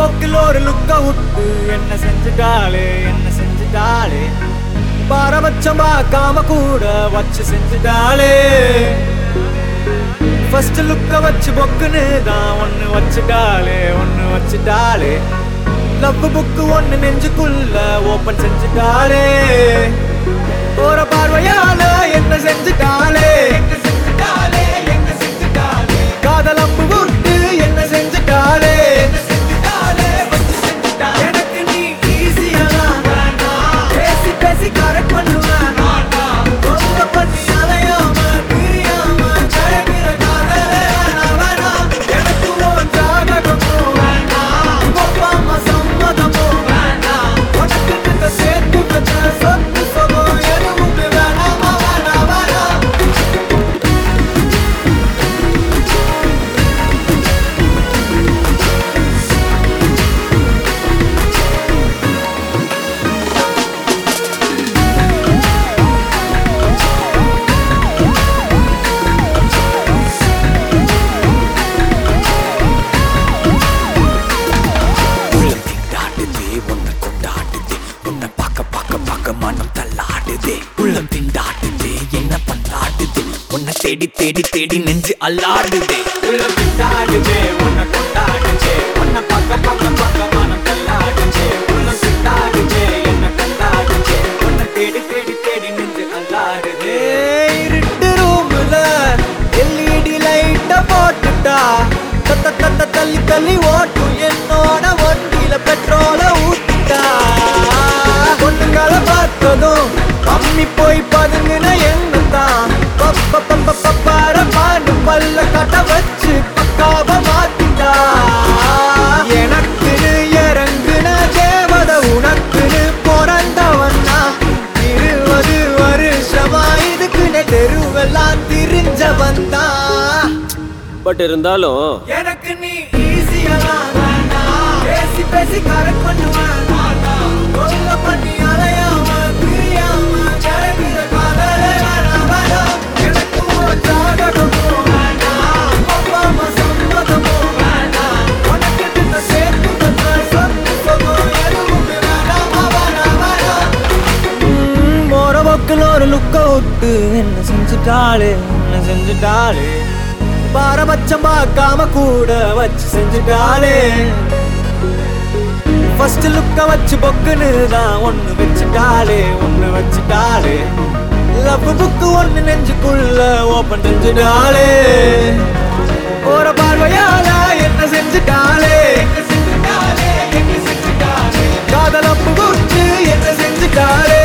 போக்கில் ஒரு லுக்க விட்டு என்ன செஞ்சுட்டாளே என்ன செஞ்சுட்டாளே பாரபட்சம் பார்க்காம கூட வச்சு செஞ்சுட்டாளே ஃபர்ஸ்ட் லுக்க வச்சு பொக்குன்னு தான் ஒன்னு வச்சுட்டாளே ஒன்னு வச்சுட்டாளே லவ் புக்கு ஒன்னு நெஞ்சுக்குள்ள ஓபன் செஞ்சுட்டாளே போற பார்வையால என்ன செஞ்சுட்டாளே காதல் அம்பு விட்டு என்ன செஞ்சுட்டாளே எனக்கு நீ ஈஸியா பேசி பேசி கரெக்ட் பண்ணுவேன் கொல்ல பண்ணி அலையாம பிரியாம ஜெயகிற காதலே வேணாம் வேணாம் எனக்கு உன் ஜாதகமும் வேண்டாம் அப்பா அம்மா சம்மதமும் வேண்டாம் உனக்கு கிட்ட சேர்த்து வச்ச சொத்து சுகம் எதுவுமே வேணாமா வேணாம் வேணாம் உள்ளம் திண்டாடுதே உன்னை கொண்டாடுதே உன்னை பார்க்க பார்க்க பார்க்க மனம் தள்ளாடுதே உள்ளம் திண்டாடுதே என்ன பண்ணாடுதே உன்னை தேடி தேடி தேடி நெஞ்சு அல்லாடுதே உள்ளம் திண்டாடுதே, உன்னை கொண்டாடுதே, உன்னை பார்க்க பார்க்க பார்க்க மனம் தள்ளாடுதே. உள்ளம் திண்டாடுதே, என்னை கொண்டாடுதே, உன்னை தேடி தேடி தேடி நெஞ்சு அல்லாடுதே. இருட்டு roomல LED light அ போட்டுட்டா, தத்த தத்த தள்ளி தள்ளி ஓட்டும் என்னோட வண்டியில பெட்ரோல ஊத்திட்டா பொண்ணுங்களை பார்த்ததும் அம்மி போய் பதுங்கின எண்ணம் தான் பப்ப பப்ப பப்பார பாண்டு பல்ல கட்ட வச்சு பக்காவ மாத்திட்டா எனக்குன்னு இறங்குன தேவத உனக்குன்னு பிறந்தவன்னா இருபது வருஷமா இதுக்குன்னு தெருவெல்லாம் திரிஞ்சவன் தான் பட் இருந்தாலும் எனக்கு நீ ஈஸியா பேசி பேசி கரெக்ட் பண்ணுவேன் கொல்ல பண்ணி அலையாம பிரியாம ஜெயகிற காதலே வேணாம் வேணாம் எனக்கு உன் ஜாதகமும் வேண்டாம் அப்பா அம்மா சம்மதமும் வேண்டாம் உனக்கு கிட்ட சேர்த்து வச்ச சொத்து சுகம் எதுவுமே வேணாமா வேணாம் வேணாம் போற பக்கில் ஒரு லுக்க விட்டு என்ன செஞ்சுட்டாளே என்ன செஞ்சுட்டாளே பாரபட்சம் பார்க்காம கூட வச்சு செஞ்சுட்டாளே ஃபர்ஸ்ட் லுக்க வச்சு பொக்குன்னு தான் ஒன்னு வச்சுட்டாளே ஒன்னு வச்சுட்டாளே லவ் புக்கு ஒன்னு நெஞ்சுக்குள்ள ஓபன் செஞ்சுட்டாளே போற பார்வையால என்ன செஞ்சுட்டாளே காதல் அப்பு குத்து என்ன செஞ்சுட்டாளே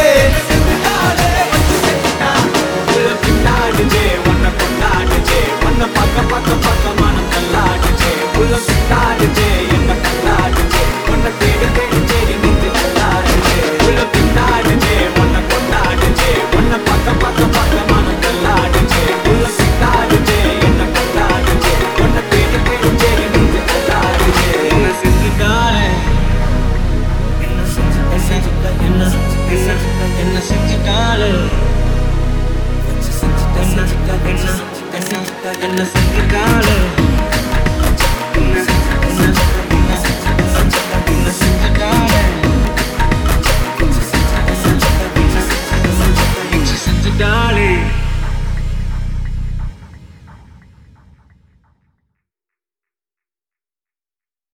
உள்ளம் திண்டாடுதே, உன்னை கொண்டாடுதே, உன்னை பார்க்க பார்க்க பார்க்க மனம் தள்ளாடுதே. உள்ளம் திண்டாடுதே, என்னை கொண்டாடுதே, உன்னை தேடி தேடி தேடி நெஞ்சு தள்ளாடுதே. உள்ளம் திண்டாடுதே, உன்னை கொண்டாடுதே, உன்னை பார்க்க பார்க்க பார்க்க மனம் தள்ளாடுதே. உள்ளம் திண்டாடுதே, என்னை கொண்டாடுதே, உன்னை தேடி தேடி தேடி நெஞ்சு தள்ளாடுதே. என்ன செஞ்சுட்டாளே? என்ன செஞ்சு- என்ன செஞ்சுட்டா- என்ன செஞ்சு- என்ன செஞ்சு- என்ன செஞ்சுட்டாளே என்ன செஞ்சுட்டாலே